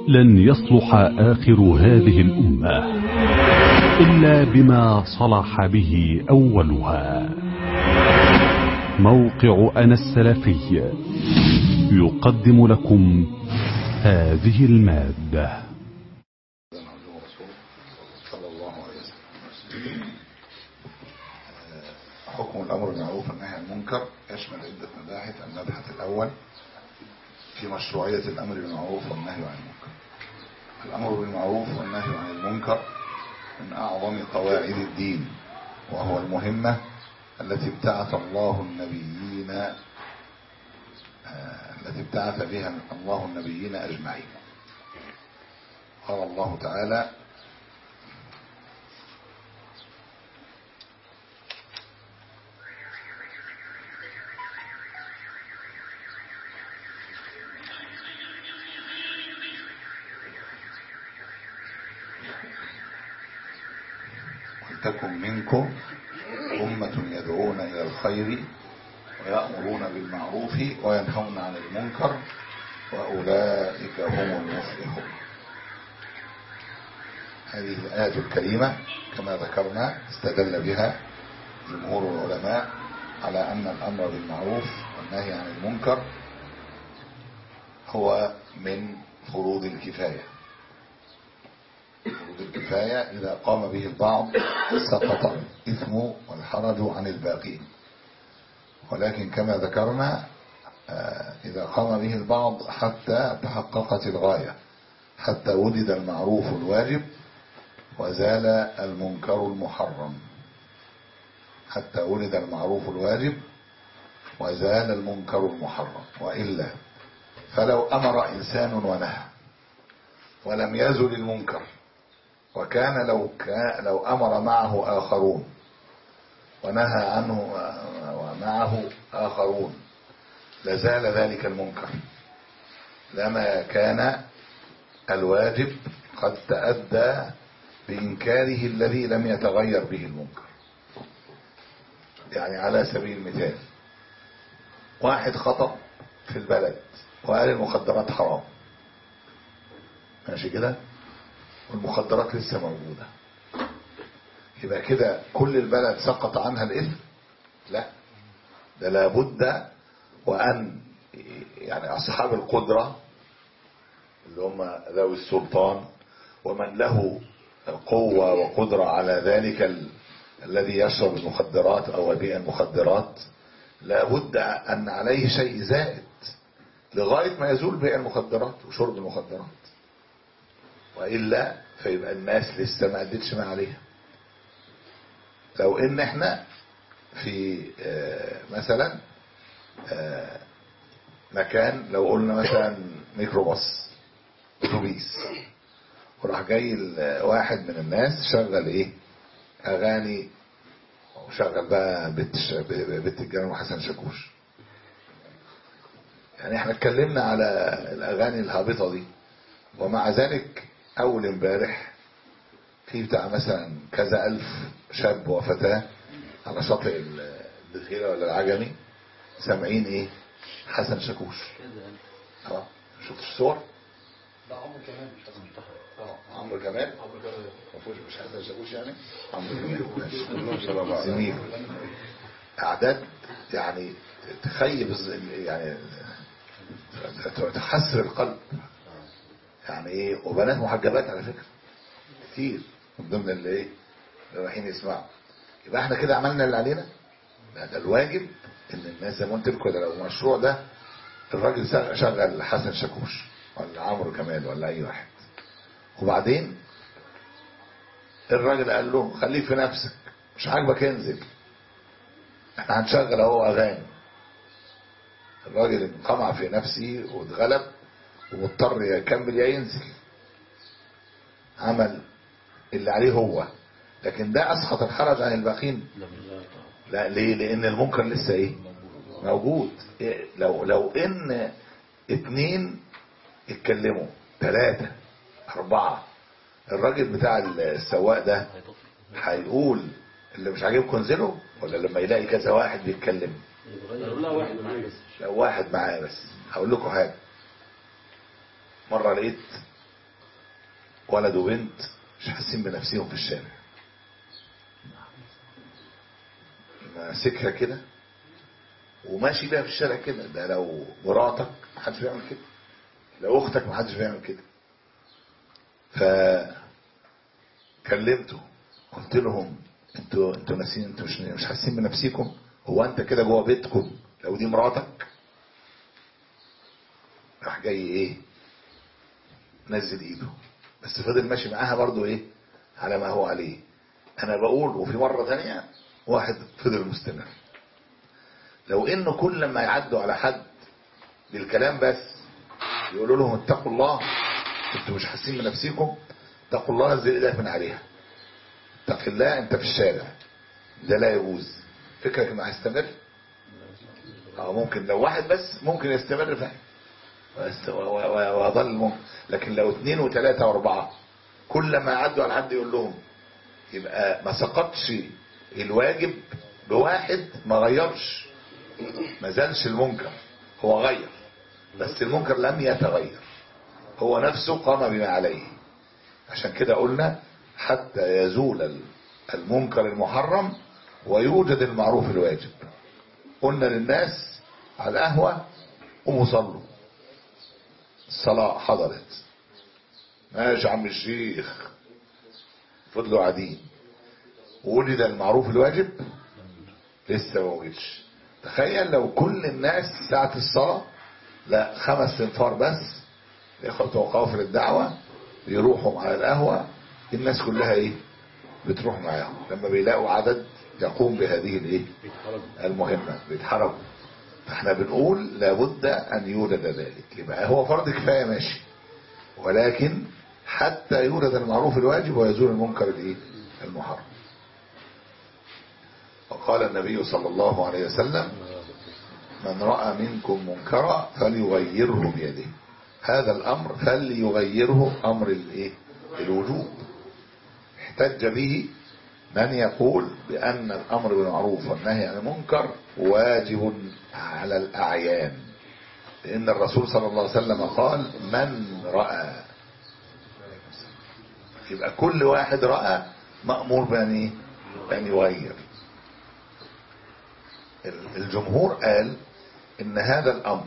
لن يصلح آخر هذه الأمة إلا بما صلح به أولها موقع أنا السلفي يقدم لكم هذه المادة صلى الله عليه وسلم حكم الأمر بالمعروف والنهي عن المنكر يشمل عدة مباحث المبحث الأول في مشروعية الأمر بالمعروف والنهي عن المنكر الأمر بالمعروف والنهي عن المنكر من أعظم قواعد الدين وهو المهمة التي ابتعث الله النبيين التي ابتعث بها الله النبيين أجمعين قال الله تعالى ولتكن منكم أمة يدعون إلى الخير ويأمرون بالمعروف وينهون عن المنكر وأولئك هم المفلحون هذه الآية الكريمة كما ذكرنا استدل بها جمهور العلماء على أن الأمر بالمعروف والنهي عن المنكر هو من فروض الكفاية فروض الكفاية إذا قام به البعض سقط الإثم والحرج عن الباقين ولكن كما ذكرنا إذا قام به البعض حتى تحققت الغاية حتى وجد المعروف الواجب وزال المنكر المحرم حتى ولد المعروف الواجب وزال المنكر المحرم وإلا فلو أمر إنسان ونهى ولم يزل المنكر وكان لو كان لو أمر معه آخرون ونهى عنه ومعه آخرون لزال ذلك المنكر لما كان الواجب قد تأدى بإنكاره الذي لم يتغير به المنكر يعني على سبيل المثال واحد خطب في البلد وقال المخدرات حرام ماشي كده والمخدرات لسه موجودة يبقى كده كل البلد سقط عنها الإثم لا ده لابد وأن يعني أصحاب القدرة اللي هم ذوي السلطان ومن له قوة وقدرة على ذلك ال... الذي يشرب المخدرات أو يبيع المخدرات لابد أن عليه شيء زائد لغاية ما يزول بيع المخدرات وشرب المخدرات وإلا فيبقى الناس لسه ما أدتش ما عليها لو إن إحنا في مثلا مكان لو قلنا مثلا ميكروباص اتوبيس وراح جاي واحد من الناس شغل ايه اغاني وشغل بقى بنت بنت الجيران وحسن شاكوش يعني احنا اتكلمنا على الاغاني الهابطه دي ومع ذلك اول امبارح في بتاع مثلا كذا الف شاب وفتاه على شاطئ الدخيله ولا العجمي سامعين ايه حسن شاكوش اه شفت الصور ده عمرو كمان مش حسن منتخب عمرو كمال عمرو كمان مفهوش مش حسن شاكوش يعني عمرو كمال زميل اعداد يعني تخيب يعني تحسر القلب يعني ايه وبنات محجبات على فكره كتير من ضمن اللي ايه اللي رايحين يسمعوا يبقى احنا كده عملنا اللي علينا لا ده الواجب ان الناس زي ما قلت لكم لو المشروع ده الراجل شغل حسن شاكوش ولا عمرو كمال ولا اي واحد وبعدين الراجل قال له خليك في نفسك مش عاجبك انزل احنا هنشغل اهو اغاني الراجل انقمع في نفسه واتغلب ومضطر يكمل يا ينزل عمل اللي عليه هو لكن ده اسقط الحرج عن الباقين لا ليه لان المنكر لسه ايه موجود إيه لو لو ان اتنين اتكلموا ثلاثة اربعة الراجل بتاع السواق ده هيقول اللي مش عاجبكم انزلوا ولا لما يلاقي كذا واحد بيتكلم لا واحد معاه بس لو واحد معاه بس هقول لكم حاجة مرة لقيت ولد وبنت مش حاسين بنفسهم في الشارع ماسكها كده وماشي بيها في الشارع كده ده لو مراتك محدش بيعمل كده لو اختك محدش بيعمل كده ف كلمته قلت لهم انتوا انتوا ناسين انتوا مش مش حاسين بنفسيكم هو انت كده جوه بيتكم لو دي مراتك راح جاي ايه نزل ايده بس فضل ماشي معاها برضو ايه على ما هو عليه انا بقول وفي مرة تانية واحد فضل مستمر لو انه كل ما يعدوا على حد بالكلام بس يقولوا لهم اتقوا الله انتوا مش حاسين بنفسيكم اتقوا الله نزل ايدك من عليها اتق الله انت في الشارع ده لا يجوز فكرك انه هيستمر اه ممكن لو واحد بس ممكن يستمر فعلا بس و- و- و- وظل ممكن لكن لو اثنين وثلاثة واربعة كل ما يعدوا على حد يقول لهم يبقى ما سقطش الواجب بواحد ما غيرش ما زالش المنكر هو غير بس المنكر لم يتغير هو نفسه قام بما عليه عشان كده قلنا حتى يزول ال- المنكر المحرم ويوجد المعروف الواجب قلنا للناس على القهوة قوموا صلوا الصلاة حضرت ماشي يا عم الشيخ فضلوا قاعدين وولد المعروف الواجب لسه ما وجدش تخيل لو كل الناس ساعة الصلاة لا خمس انفار بس ياخدوا وقافل الدعوة يروحوا على القهوة الناس كلها ايه بتروح معاهم لما بيلاقوا عدد يقوم بهذه الايه المهمة بيتحركوا فاحنا بنقول لابد ان يولد ذلك يبقى هو فرض كفاية ماشي ولكن حتى يولد المعروف الواجب ويزول المنكر الايه المحرم وقال النبي صلى الله عليه وسلم من رأى منكم منكرا فليغيره بيده هذا الأمر فليغيره أمر الايه الوجوب احتج به من يقول بأن الأمر بالمعروف والنهي عن المنكر واجب على الأعيان لأن الرسول صلى الله عليه وسلم قال من رأى يبقى كل واحد رأى مأمور بأن إيه؟ بأن يغير الجمهور قال إن هذا الأمر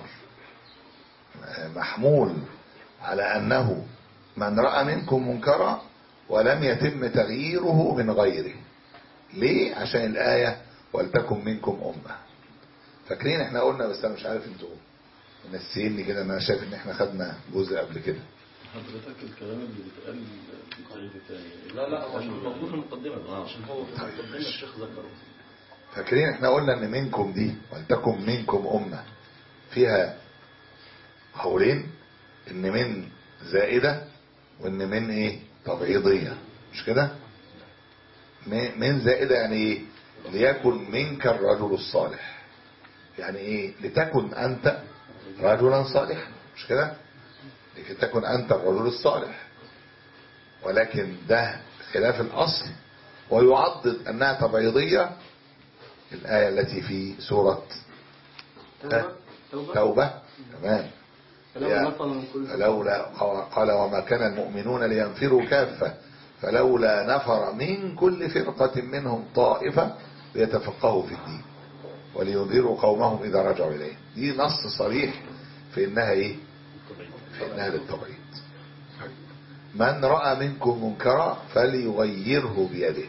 محمول على أنه من رأى منكم منكرا ولم يتم تغييره من غيره ليه عشان الآية ولتكن منكم أمة فاكرين احنا قلنا بس انا مش عارف انتوا نسيني كده انا شايف ان احنا خدنا جزء قبل كده حضرتك الكلام اللي بيتقال بيتعيد تاني لا لا هو عشان موجود في المقدمة عشان هو في المقدمة الشيخ ذكره فاكرين احنا قلنا ان منكم دي ولتكن منكم أمة فيها قولين ان من زائدة وان من ايه تبعيضية مش كده من من زائدة يعني ايه ليكن منك الرجل الصالح يعني ايه لتكن انت رجلا صالحا مش كده لكي تكن انت الرجل الصالح ولكن ده خلاف الاصل ويعضد انها تبعيضية الآية التي في سورة توبة توبة توبة تمام فلولا نفر من كل فلولا قال وما كان المؤمنون لينفروا كافة فلولا نفر من كل فرقة منهم طائفة ليتفقهوا في الدين ولينذروا قومهم إذا رجعوا إليه دي نص صريح في إنها إيه في إنها للتبعيض من رأى منكم منكرا فليغيره بيده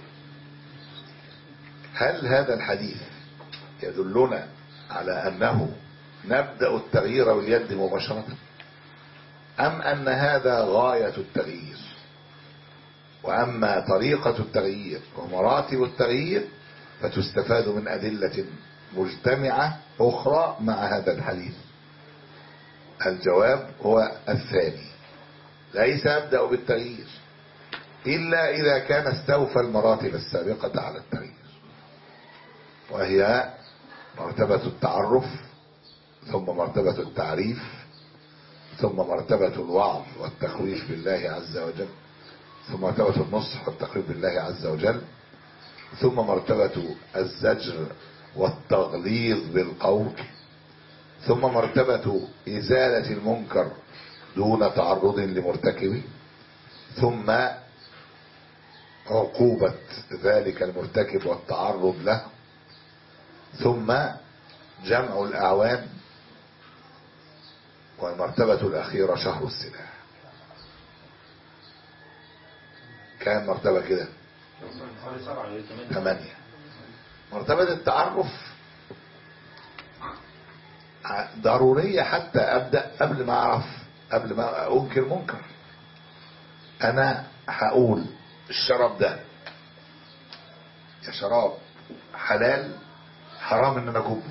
هل هذا الحديث يدلنا على أنه نبدأ التغيير باليد مباشرة أم أن هذا غاية التغيير وأما طريقة التغيير ومراتب التغيير فتستفاد من أدلة مجتمعة أخرى مع هذا الحديث الجواب هو الثاني ليس أبدأ بالتغيير إلا إذا كان استوفى المراتب السابقة على التغيير وهي مرتبة التعرف ثم مرتبة التعريف ثم مرتبة الوعظ والتخويف بالله عز وجل ثم مرتبة النصح والتخويف بالله عز وجل ثم مرتبة الزجر والتغليظ بالقول ثم مرتبة إزالة المنكر دون تعرض لمرتكبه ثم عقوبة ذلك المرتكب والتعرض له ثم جمع الأعوان والمرتبة الأخيرة شهر السلاح كام مرتبة كده حوالي سبعة غير ثمانية ثمانية مرتبة التعرف ع- ضرورية حتى أبدأ قبل ما أعرف قبل ما أنكر منكر أنا هقول الشراب ده يا شراب حلال حرام إن أنا أكبه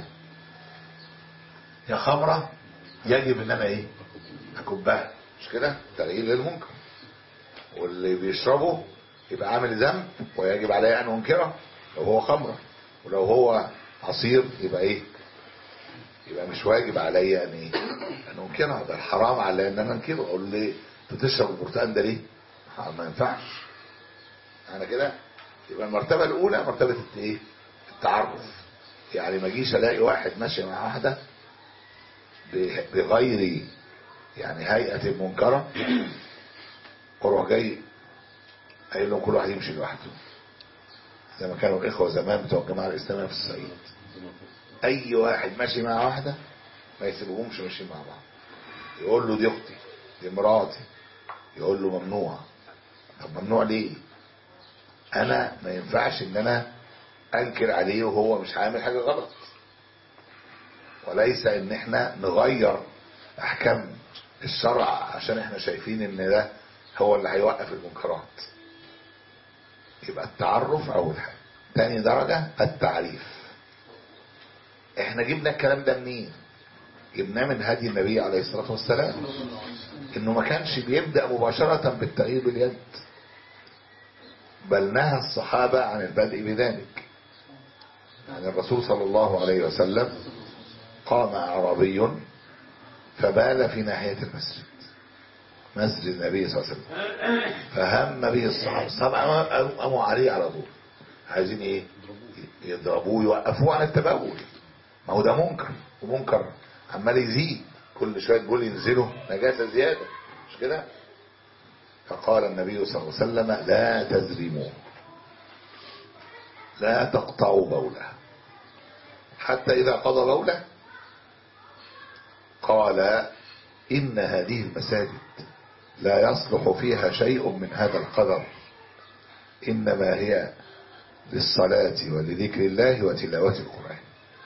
يا خمرة يجب إن أنا إيه أكبها مش كده تغيير للمنكر واللي بيشربه يبقى عامل ذنب ويجب عليه ان انكره لو هو خمره ولو هو عصير يبقى ايه يبقى مش واجب عليا ان ايه ان انكره ده الحرام عليا ان انا انكره اقول لي انت تشرب البرتقال ده ليه ما ينفعش انا كده يبقى المرتبه الاولى مرتبه الت- ايه التعرف يعني ما اجيش الاقي واحد ماشي مع واحده ب- بغير يعني هيئه منكره واروح جاي قايل لهم كل واحد يمشي لوحده زي ما كانوا الاخوه زمان بتوع الجماعه الاسلاميه في الصعيد اي واحد ماشي مع واحده ما يسيبوهمش ماشيين مع بعض يقول له دي اختي دي مراتي يقول له ممنوع طب ممنوع ليه انا ما ينفعش ان انا انكر عليه وهو مش عامل حاجه غلط وليس ان احنا نغير احكام الشرع عشان احنا شايفين ان ده هو اللي هيوقف المنكرات يبقى التعرف اول حاجه تاني درجه التعريف احنا جبنا الكلام ده منين جبناه من هدي النبي عليه الصلاه والسلام انه ما كانش بيبدا مباشره بالتغيير باليد بل نهى الصحابه عن البدء بذلك يعني الرسول صلى الله عليه وسلم قام اعرابي فبال في ناحيه المسجد مسجد النبي صلى الله عليه وسلم فهم به الصحابه الصحابه قاموا- قاموا عليه على طول عايزين ايه يضربوه يوقفوه عن التبول ما هو ده منكر ومنكر عمال يزيد كل شويه تقول ينزلوا نجاسه زياده مش كده فقال النبي صلى الله عليه وسلم لا تزرموا لا تقطعوا بوله حتى اذا قضى بوله قال إن هذه المساجد لا يصلح فيها شيء من هذا القدر إنما هي للصلاة ولذكر الله وتلاوة القرآن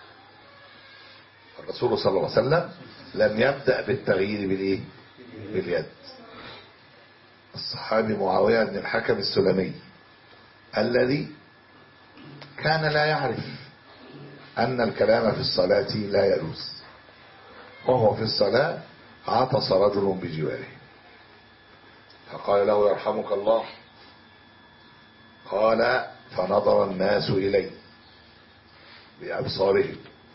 الرسول صلى الله عليه وسلم لم يبدأ بالتغيير بالإيه؟ باليد الصحابي معاوية بن الحكم السلمي الذي كان لا يعرف أن الكلام في الصلاة لا يجوز وهو في الصلاة عطس رجل بجواره فقال له يرحمك الله قال فنظر الناس إلي بأبصارهم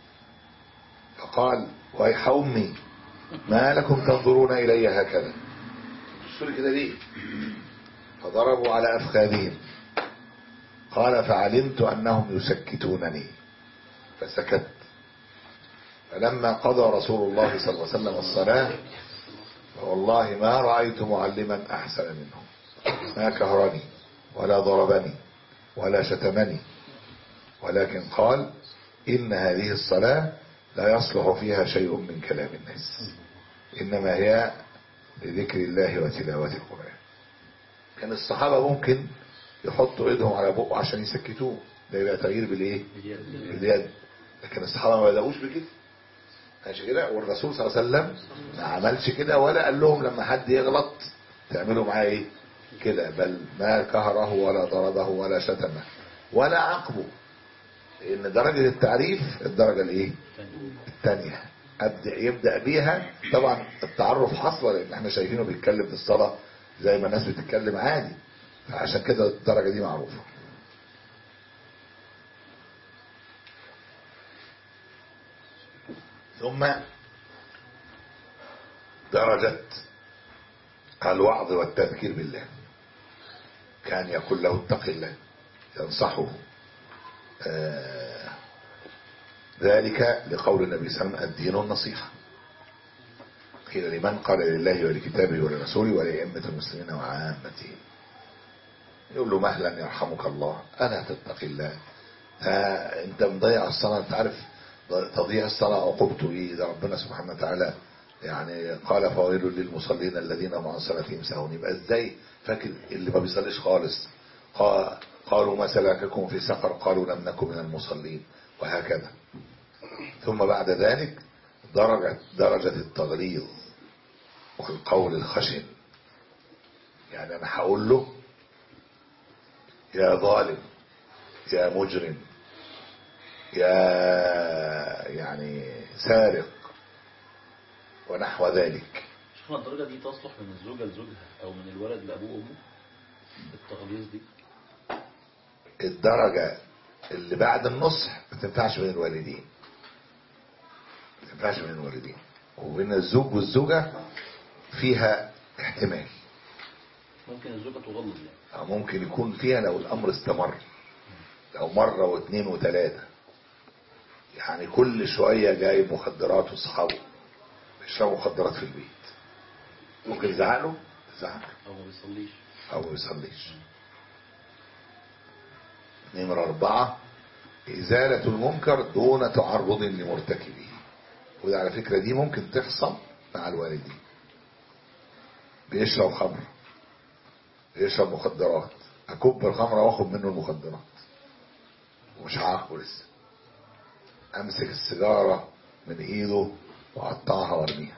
فقال ويح أمي ما لكم تنظرون إلي هكذا بصوا لي كده ليه فضربوا على أفخاذهم قال فعلمت أنهم يسكتونني فسكت فلما قضى رسول الله صلى الله عليه وسلم الصلاة فوالله ما رأيت معلما أحسن منه ما كهرني ولا ضربني ولا شتمني ولكن قال إن هذه الصلاة لا يصلح فيها شيء من كلام الناس إنما هي لذكر الله وتلاوة القرآن كان الصحابة ممكن يحطوا ايدهم على بقه عشان يسكتوه ده يبقى تغيير بالايه باليد لكن الصحابة ما بدأوش بكده ماشي كده والرسول صلى الله عليه وسلم ما عملش كده ولا قال لهم لما حد يغلط تعملوا معاه ايه كده بل ما كهره ولا ضربه ولا شتمه ولا عاقبه لان درجة التعريف الدرجة الايه الثانية ابدا يبدا بيها طبعا التعرف حصل لان احنا شايفينه بيتكلم في الصلاة زي ما الناس بتتكلم عادي فعشان كده الدرجة دي معروفة ثم درجة الوعظ والتذكير بالله كان يقول له اتق الله ينصحه آه ذلك لقول النبي صلى الله عليه وسلم الدين النصيحة قيل لمن قال لله ولكتابه ولرسوله ولأئمة المسلمين وعامتهم يقول له مهلا يرحمك الله ألا تتقي الله ها أنت مضيع الصلاة أنت عارف تضييع الصلاة عقوبته إيه ده ربنا سبحانه وتعالى يعني قال فويل للمصلين الذين هم عن صلاتهم ساهون يبقى ازاي فاكر اللي ما بيصليش خالص قا- قالوا ما سلككم في سقر قالوا لم نكن من المصلين وهكذا ثم بعد ذلك درجة درجة التغليظ والقول الخشن يعني انا هقول له يا ظالم يا مجرم يا يعني سارق ونحو ذلك شوفنا الدرجة دي تصلح من الزوجة لزوجها أو من الولد لأبوه وأمه التغليظ دي الدرجة اللي بعد النصح ما تنفعش بين الوالدين ما تنفعش بين الوالدين وبين الزوج والزوجة فيها احتمال ممكن الزوجة تغلظ يعني أو ممكن يكون فيها لو الأمر استمر لو مرة واثنين وثلاثة يعني كل شوية جايب مخدرات واصحابه بيشربوا مخدرات في البيت ممكن يزعله يزعله أو ما بيصليش أو ما يصليش نمرة أربعة إزالة المنكر دون تعرض لمرتكبه وده على فكرة دي ممكن تحصل مع الوالدين بيشرب خمر بيشرب مخدرات أكب الخمرة وآخد منه المخدرات ومش عاقبه لسه أمسك السيجارة من إيده وأقطعها وأرميها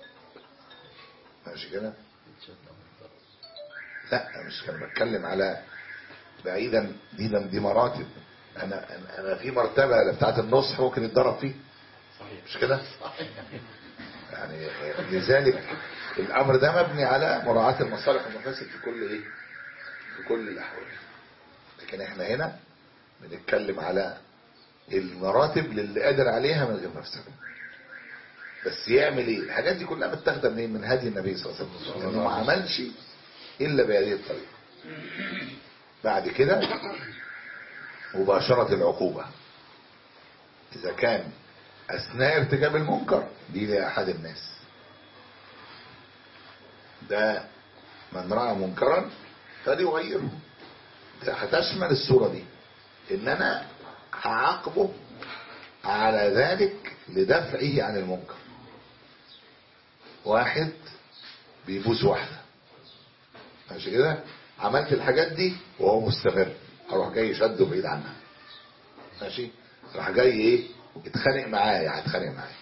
ماشي كده؟ يتشد أو يتفرز. لا مش كان بتكلم على بعيدا دي دي مراتب انا أنا- انا في مرتبه بتاعت النصح ممكن يتضرب فيه صحيح مش كده يعني لذلك الامر ده مبني على مراعاه المصالح والمفاسد في كل ايه في كل الاحوال لكن احنا هنا بنتكلم على المراتب للي قادر عليها من غير مفسده بس يعمل ايه الحاجات دي كلها متاخده منين من هدي النبي صلى الله عليه وسلم لانه ما عملش الا بهذه الطريقه بعد كده مباشره العقوبه اذا كان اثناء ارتكاب المنكر دي لاحد الناس ده من راى منكرا فليغيره ده هتشمل الصوره دي ان انا هعاقبه على ذلك لدفعه عن المنكر واحد بيبوس واحده ماشي كده عملت الحاجات دي وهو مستمر اروح جاي شده بعيد عنها ماشي راح جاي ايه اتخانق معايا هتخانق معايا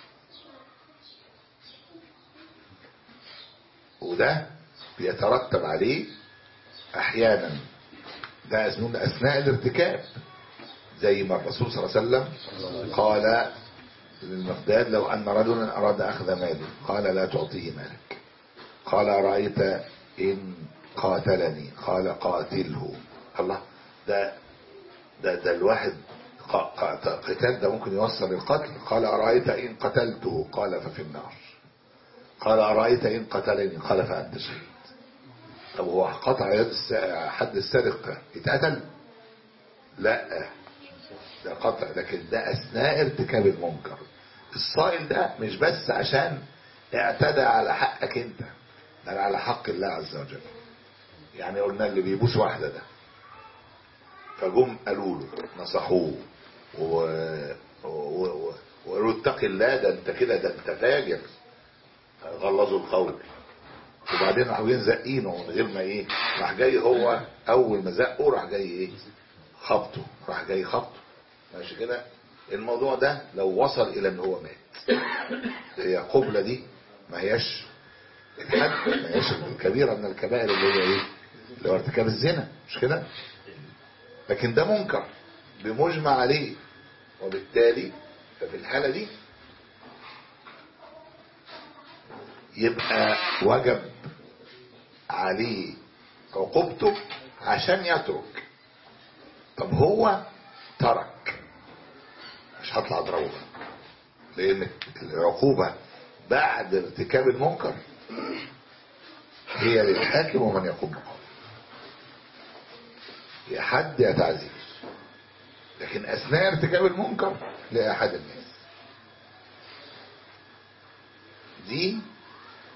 وده بيترتب عليه احيانا ده اسمه اثناء الارتكاب زي ما الرسول صلى الله عليه وسلم قال للمقداد لو ان رجلا اراد اخذ مالي قال لا تعطيه مالك قال ارايت ان قاتلني قال قاتله الله ده ده ده الواحد ق- ق- قتال ده ممكن يوصل للقتل قال أرأيت إن قتلته قال ففي النار قال أرأيت إن قتلني قال فأنت شهيد طب هو قطع يد الس- حد السرقة يتقتل لا ده قطع لكن ده أثناء ارتكاب المنكر الصائل ده مش بس عشان اعتدى على حقك انت بل على حق الله عز وجل يعني قلنا اللي بيبوس واحدة ده فجم قالوا له نصحوه و... و... و... وقالوا اتق الله ده انت كده ده انت فاجر غلظوا القول وبعدين راحوا جايين زقينه من غير ما ايه راح جاي هو اول ما زقه راح جاي ايه خبطه راح جاي خبطه ماشي كده الموضوع ده لو وصل الى ان هو مات هي قبلة دي ما هياش الحد ما هياش الكبيرة من الكبائر اللي هي ايه اللي هو ارتكاب الزنا مش كده لكن ده منكر بمجمع عليه وبالتالي ففي الحالة دي يبقى وجب عليه عقوبته عشان يترك طب هو ترك مش هطلع اضربه لان العقوبة بعد ارتكاب المنكر هي للحاكم ومن يقوم بقوله يا حد يا تعزير لكن اثناء ارتكاب المنكر لاحد الناس دي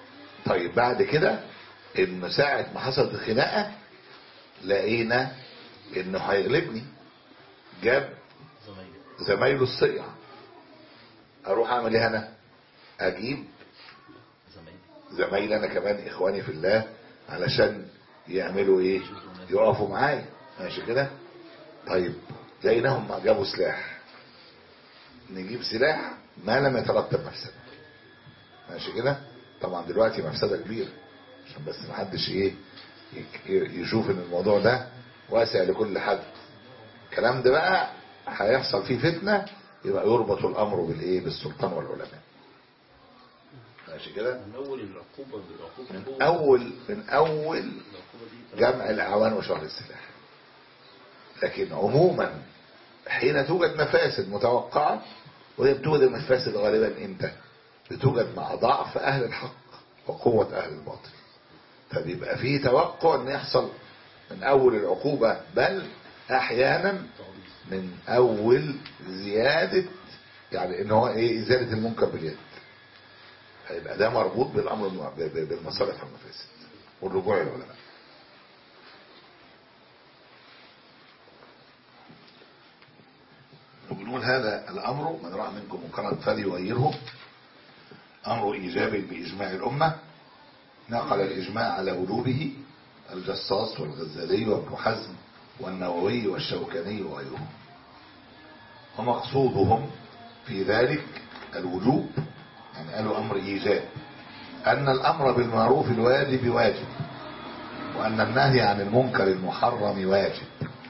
طيب بعد كده ان ساعة ما حصلت الخناقة لقينا انه هيغلبني جاب زمايلي زمايله الصيع اروح اعمل ايه انا اجيب زمايلي زمايلي انا كمان اخواني في الله علشان يعملوا ايه يقفوا معايا ماشي كده طيب لقيناهم جابوا سلاح نجيب سلاح ما لم يترتب مفسده ماشي كده طبعا دلوقتي مفسده كبيره عشان بس ما حدش ايه يك- يشوف ان الموضوع ده واسع لكل حد الكلام ده بقى هيحصل فيه فتنه يبقى يربط الامر بالايه بالسلطان والعلماء ماشي كده من اول العقوبه العقوبه من اول من اول العقوبه دي جمع الاعوان وشهر السلاح لكن عموما حين توجد مفاسد متوقعة وهي بتوجد المفاسد غالبا امتى بتوجد مع ضعف اهل الحق وقوة اهل الباطل فبيبقى فيه توقع ان يحصل من اول العقوبة بل احيانا من اول زيادة يعني ان هو ايه ازالة المنكر باليد هيبقى ده مربوط بالامر الم- ب- ب- بالمصالح والمفاسد والرجوع للعلماء وبنقول هذا الأمر من رأى منكم منكرا فليغيره أمر إيجاب بإجماع الأمة نقل الإجماع على وجوبه الجصاص والغزالي وابن حزم والنووي والشوكاني وغيرهم ومقصودهم في ذلك الوجوب يعني قالوا أمر إيجاب أن الأمر بالمعروف الواجب واجب وأن النهي عن المنكر المحرم واجب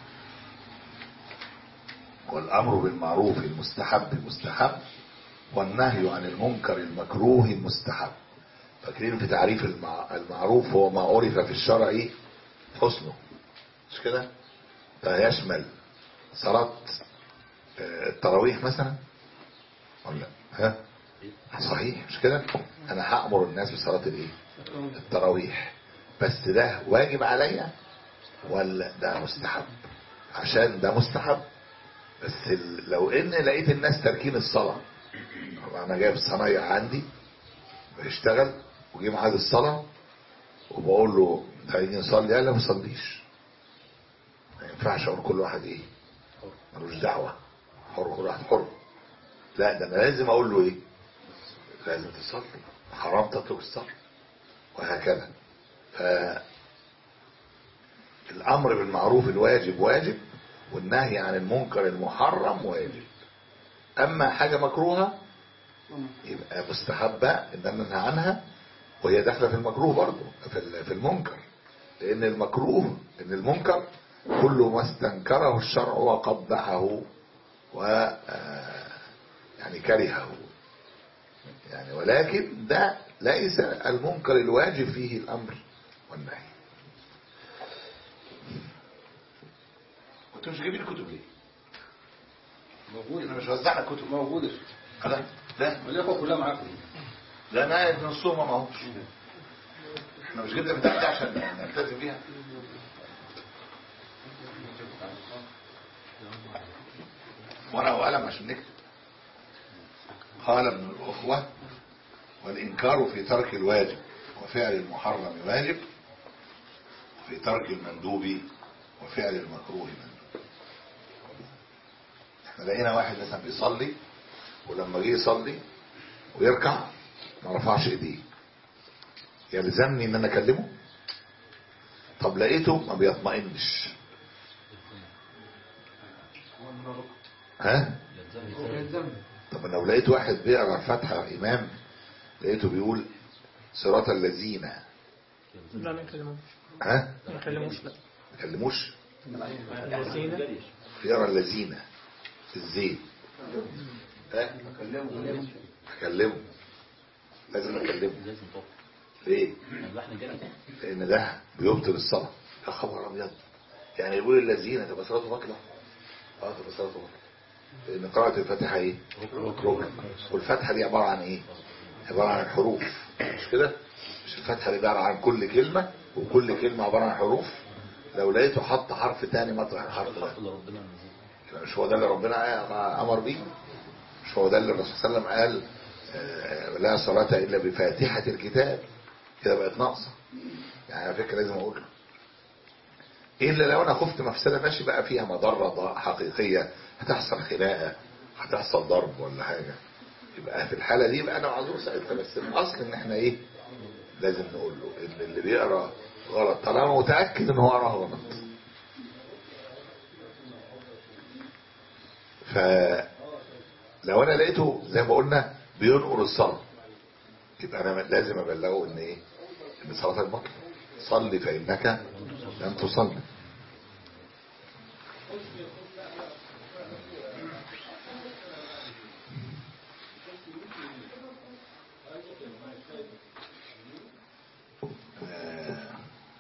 والأمر بالمعروف المستحب مستحب والنهي عن المنكر المكروه مستحب فاكرين في تعريف المع- المعروف هو ما عرف في الشرع حسنه مش كده ده يشمل صلاة آه، التراويح مثلا ولا ها صحيح مش كده انا هأمر الناس بصلاة الايه التراويح بس ده واجب عليا ولا ده مستحب عشان ده مستحب بس ال- لو ان لقيت الناس تاركين الصلاة انا جايب الصنايع عندي بيشتغل وجي ميعاد الصلاة وبقول له تعالي نصلي قال لا ما صليش ما ينفعش اقول كل واحد ايه ملوش دعوة حر كل واحد حر لا ده انا لازم اقول له ايه لازم تصلي حرام تترك الصلاة وهكذا ف الامر بالمعروف الواجب واجب والنهي عن المنكر المحرم واجب اما حاجة مكروهة يبقى مستحبة ان ننهى عنها وهي داخلة في المكروه برضه في ال- في المنكر لان المكروه ان المنكر كل ما استنكره الشرع وقبحه و آه، يعني كرهه يعني ولكن ده ليس المنكر الواجب فيه الامر والنهي كنت مش جايبين الكتب ليه؟ موجودة انا مش وزعنا كتب موجودة لا لا الإخوة كلها معاكم لا انا ابن الصوم ما هوش احنا مش جبنا بتاع دي عشان نلتزم بيها ورقه وقلم عشان نكتب قال ابن الاخوه والانكار في ترك الواجب وفعل المحرم واجب وفي ترك المندوب وفعل المكروه مندوب احنا لقينا واحد مثلا بيصلي ولما جه يصلي ويركع ما رفعش ايديه يلزمني ان انا اكلمه طب لقيته ما بيطمئنش ها طب لو لقيت واحد بيقرا الفاتحه امام لقيته بيقول صراط الذين لا ما يكلموش ها ما يكلموش لا ما كلموش الذين بيقرا الذين الزين ها اكلمه لازم اكلمه لازم طبعا ليه اللحن جنة لان ده بيبطل الصلاه يا خبر ابيض يعني يقول الذين تبقى صلاته باطله اه تبقى صلاته باطله لان قراءه الفاتحه ايه ركن والفاتحه دي عباره عن ايه عباره عن حروف مش كده مش الفاتحه دي عباره عن كل كلمه وكل كلمه عباره عن حروف لو لقيته حط حرف تاني مطرح الحرف ده الحق اللي ربنا نزله يبقى مش هو ده اللي ربنا امر بيه مش هو ده اللي الرسول صلى الله عليه وسلم قال آه، لا صلاة الا بفاتحة الكتاب كده بقت ناقصة يعني على فكرة لازم اقول له الا لو انا خفت مفسدة ماشي بقى فيها مضرة ض- حقيقية هتحصل خناقة هتحصل ضرب ولا حاجة يبقى في الحالة دي يبقى انا معذور ساعتها بس الاصل ان احنا ايه لازم نقول له ان اللي بيقرا غلط طالما متأكد ان هو قراها غلط فلو انا لقيته زي ما قلنا بينقر الصلاة يبقى انا لازم ابلغه ان ايه ان صلاتك بطلة صلي فانك لم تصلي آه.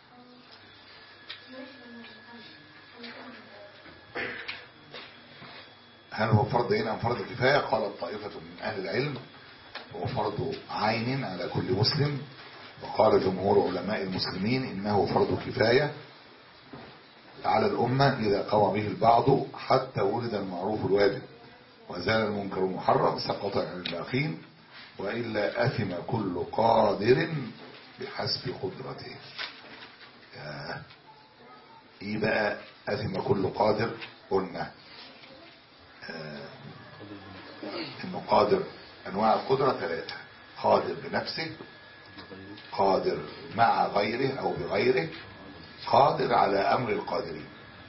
هل هو فرض عين ام فرض كفايه قالت طائفه من اهل العلم هو فرض عين على كل مسلم وقال جمهور علماء المسلمين انه فرض كفايه على الامه اذا قام به البعض حتى ولد المعروف الواجب وزال المنكر المحرم سقط عن الباقين والا اثم كل قادر بحسب قدرته يا ايه بقى اثم كل قادر قلنا آه، انه قادر انواع القدرة ثلاثة قادر بنفسه قادر مع غيره او بغيره قادر على امر القادرين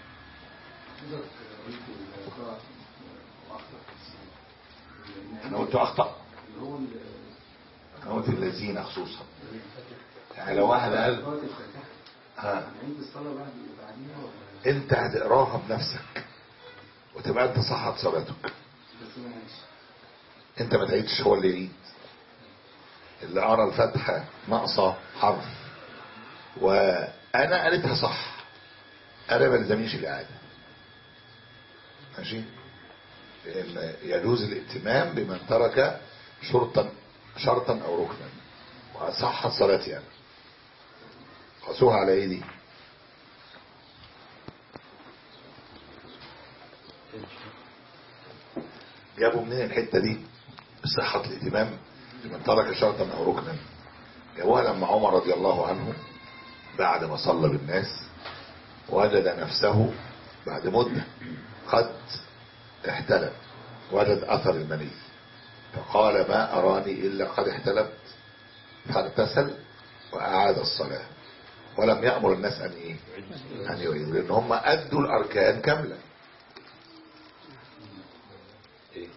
انا قلت اخطأ انا قلت الذين خصوصا يعني لو واحد قال ها انت هتقراها بنفسك وتبقى انت صحت صلاتك انت ما تعيدش هو اللي يعيد اللي قرا الفاتحه ناقصه حرف وانا قريتها صح انا ما الزمنيش الاعاده ماشي لان يجوز الائتمام بمن ترك شرطا شرطا او ركنا وصحت صلاتي انا قاسوها على ايه دي جابوا منين الحته دي بصحه الائتمام لمن ترك شرطا او ركنا جابوها لما عمر رضي الله عنه بعد ما صلى بالناس وجد نفسه بعد مده قد احتلم وجد اثر المني فقال ما اراني الا قد احتلمت فاغتسل واعاد الصلاه ولم يامر الناس ان ايه ان يعيدوا لان هم ادوا الاركان كامله ايه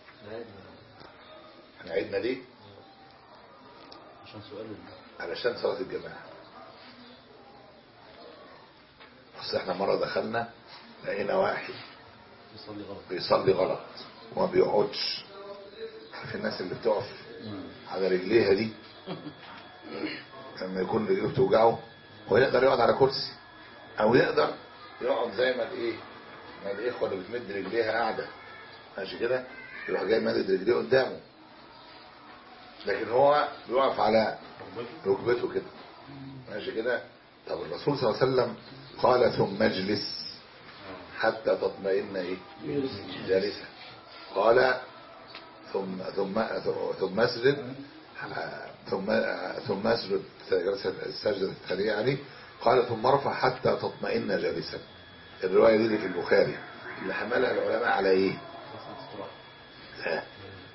احنا عيدنا ليه عشان سؤال ال- علشان صلاة الجماعة بس احنا مرة دخلنا لقينا واحد يصلي غلط بيصلي غلط وما بيقعدش عارف الناس اللي بتقف على رجليها دي لما يكون رجله بتوجعه هو يقدر يقعد على كرسي او يقدر يقعد زي ما الايه ما الاخوه اللي بتمد رجليها قاعده ماشي كده يروح جاي مادد رجليه قدامه لكن هو بيقف على ركبته كده ماشي كده طب الرسول صلى الله عليه وسلم قال ثم اجلس حتى تطمئن ايه جالسا قال ثم ثم ثم اسجد ثم ثم اسجد جلسة السجدة الثانية يعني قال ثم ارفع حتى تطمئن جالسا الرواية دي اللي في البخاري اللي حملها العلماء على ايه؟ لا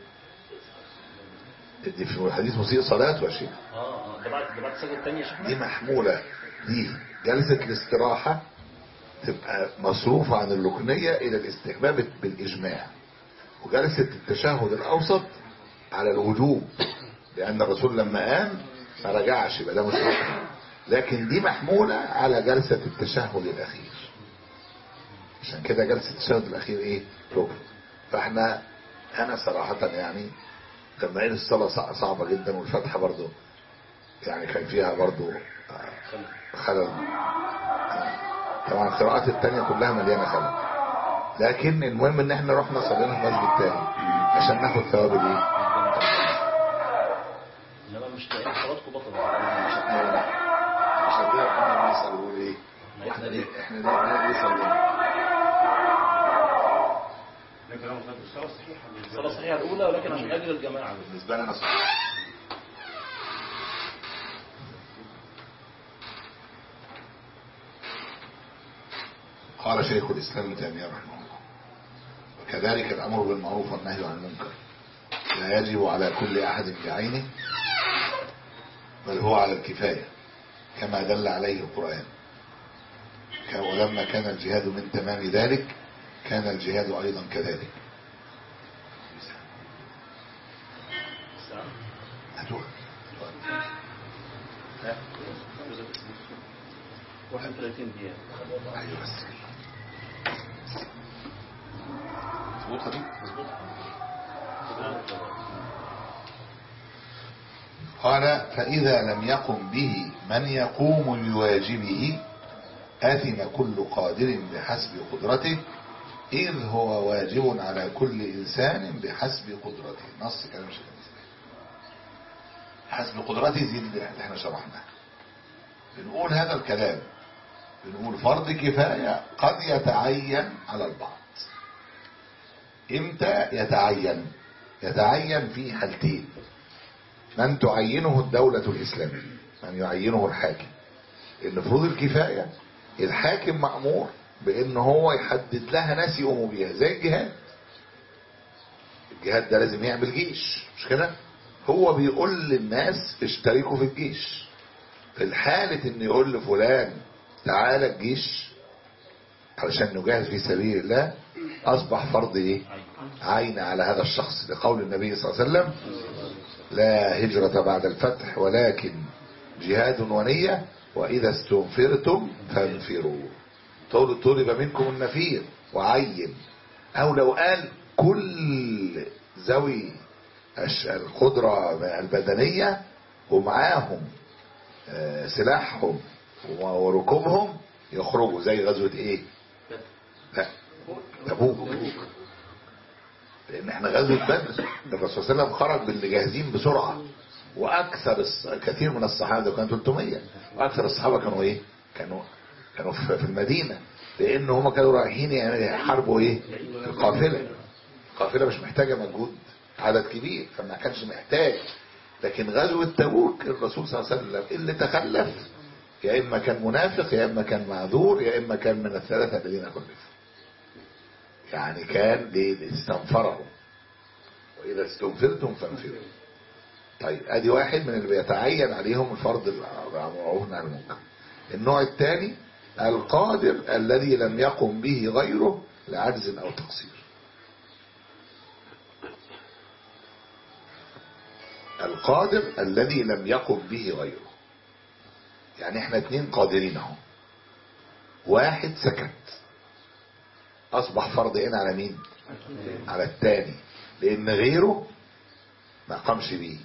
دي في الحديث مسيء صلاة وشيء اه اه ده بعد ده بعد السجدة الثانية يا شيخنا دي محمولة دي جلسة الاستراحة تبقى مصروفة عن الركنية إلى الاستحباب بالإجماع وجلسة التشهد الأوسط على الوجوب لأن الرسول لما قام ما رجعش يبقى ده مش ركن لكن دي محمولة على جلسة التشهد الأخير عشان كده جلسة التشهد الأخير إيه؟ ركن فإحنا أنا صراحة يعني لما قال الصلاة صع- صعبة جدا والفتحة برضو يعني كان فيها برضو آه، خلل آه، طبعا القراءات التانية كلها مليانة خلل لكن المهم ان احنا رحنا صلينا في مسجد تاني عشان ناخد ثواب الايه انما مش لاقيين صلاتكم بطل عشان كده احنا بنسال بنقول ايه احنا ليه احنا ليه احنا ليه صلينا الصلاة الصحيحة الأولى ولكن عشان أجل الجماعة بالنسبه لنا صح قال شيخ الإسلام ابن تيمية رحمه الله وكذلك الأمر بالمعروف والنهي عن المنكر لا يجب على كل أحد بعينه بل هو على الكفاية كما دل عليه القرآن ك- ولما كان الجهاد من تمام ذلك كان الجهاد أيضا كذلك هاتوها. 31 دقيقة أيوة بس. مظبوطة دي؟ قال فإذا لم يقم به من يقوم بواجبه آثم كل قادر بحسب قدرته إذ هو واجب على كل إنسان بحسب قدرته نص كلام شيخ الإسلام حسب قدرته زي اللي احنا شرحناه بنقول هذا الكلام بنقول فرض كفاية قد يتعين على البعض امتى يتعين يتعين في حالتين من تعينه الدولة الإسلامية من يعينه الحاكم إن فروض الكفاية الحاكم مأمور بإن هو يحدد لها ناس يقوموا بيها زي الجهاد الجهاد ده لازم يعمل جيش مش كده هو بيقول للناس اشتركوا في الجيش في الحالة ان يقول لفلان تعالى الجيش علشان نجاهد في سبيل الله اصبح فرض ايه عين على هذا الشخص لقول النبي صلى الله عليه وسلم لا هجرة بعد الفتح ولكن جهاد ونية وإذا استنفرتم فانفروا طول طلب منكم النفير وعين أو لو قال كل ذوي الش- القدرة البدنية ومعاهم آه، سلاحهم وركوبهم يخرجوا زي غزوة ايه لا تبوك لان احنا غزوة بدر الرسول صلى الله عليه وسلم خرج باللي جاهزين بسرعة واكثر الص... كثير من الصحابة ده كانوا 300 واكثر الصحابة كانوا ايه كانوا كانوا في في المدينة لان هم كانوا رايحين يعني يحاربوا ايه القافلة القافلة مش محتاجة مجهود عدد كبير فما كانش محتاج لكن غزوة تبوك الرسول صلى الله عليه وسلم اللي تخلف يا اما كان منافق يا اما كان معذور يا اما كان من الثلاثة الذين خلفوا يعني كان ليه؟ استنفرهم واذا استنفرتم فانفروا طيب ادي واحد من اللي بيتعين عليهم الفرض المعروف عن المنكر النوع الثاني القادر الذي لم يقم به غيره لعجز او تقصير القادر الذي لم يقم به غيره يعني احنا اتنين قادرين اهو واحد سكت اصبح فرض عين على مين على التاني لان غيره ما قامش بيه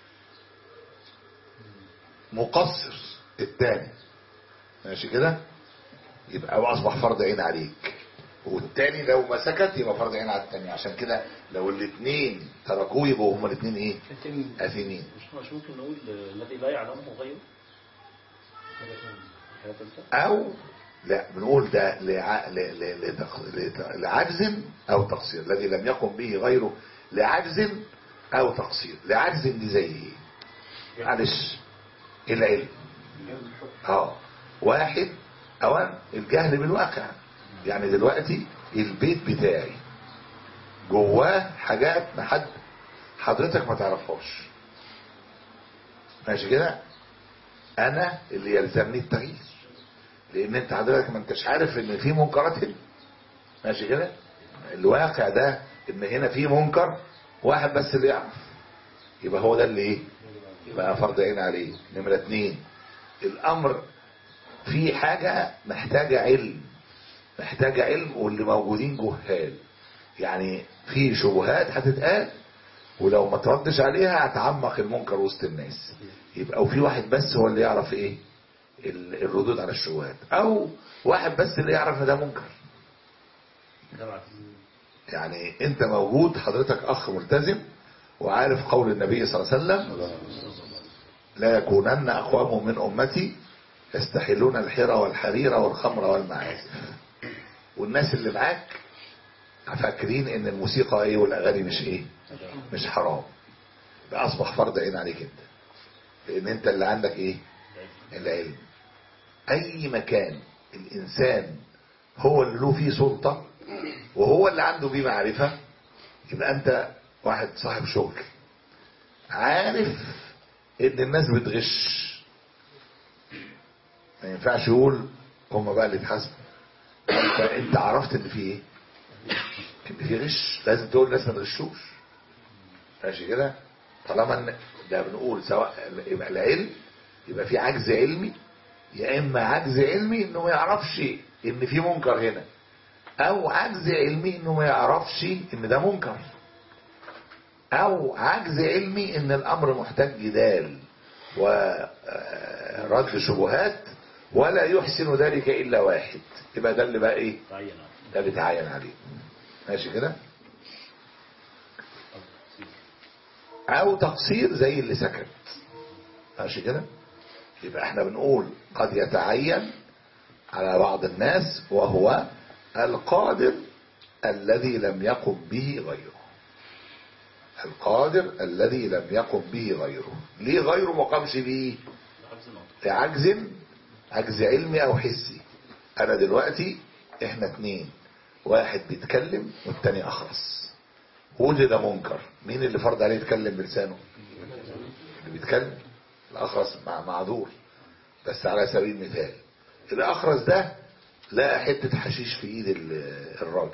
مقصر التاني ماشي كده يبقى هو اصبح فرض عين عليك والتاني لو ما سكت يبقى فرض عين على التاني عشان كده لو الاثنين تركوه يبقوا هما الاثنين ايه اثمين مش مش ممكن نقول الذي لا يعلمه غيره حاجة ثالثة او لا بنقول ده لع... ل... ل... لتق... لت... لعجز او تقصير الذي لم يقم به غيره لعجز او تقصير لعجز دي زي ايه معلش العلم اه واحد اولا الجهل بالواقع يعني دلوقتي البيت بتاعي جواه حاجات ما حد حضرتك ما تعرفهاش ماشي كده انا اللي يلزمني التغيير لان انت حضرتك ما انتش عارف ان في منكرات هنا ماشي كده الواقع ده ان هنا في منكر واحد بس اللي يعرف يبقى هو ده اللي ايه يبقى فرض عين عليه نمرة اتنين الامر في حاجة محتاجة علم محتاجة علم واللي موجودين جهال يعني في شبهات هتتقال ولو ما تردش عليها هتعمق المنكر وسط الناس يبقى وفي واحد بس هو اللي يعرف ايه ال- الردود على الشبهات او واحد بس اللي يعرف ان ده منكر ده العكس يعني انت موجود حضرتك اخ ملتزم وعارف قول النبي صلى الله عليه وسلم لا يكونن اقوام من امتي يستحلون الحرى والحرير والخمر والمعازف والناس اللي معاك فاكرين ان الموسيقى ايه والاغاني مش ايه مش حرام ده اصبح فرض عين عليك انت لان انت اللي عندك ايه العلم اي مكان الانسان هو اللي له فيه سلطة وهو اللي عنده بيه معرفة يبقى انت واحد صاحب شغل عارف ان الناس بتغش ما ينفعش يقول هم بقى اللي يتحاسبوا انت انت عرفت ان في ايه ان في غش لازم تقول الناس ما تغشوش ماشي كده طالما ان ده بنقول سواء يبقى العلم يبقى في عجز علمي يا اما عجز علمي انه ما يعرفش ان في منكر هنا او عجز علمي انه ما يعرفش ان ده منكر او عجز علمي ان الامر محتاج جدال ورد شبهات ولا يحسن ذلك الا واحد يبقى ده اللي بقى ايه تعين ده اللي تعين عليه ماشي كده او تقصير زي اللي سكت ماشي كده يبقى احنا بنقول قد يتعين على بعض الناس وهو القادر الذي لم يقم به غيره القادر الذي لم يقم به غيره ليه غيره ما قامش به عجز النقطة لعجز عجز علمي او حسي انا دلوقتي احنا اتنين واحد بيتكلم والتاني اخرس وجد منكر مين اللي فرض عليه يتكلم بلسانه اللي بيتكلم الاخرس مع معذور بس على سبيل المثال الاخرس ده لقى حتة حشيش في ايد ال- الراجل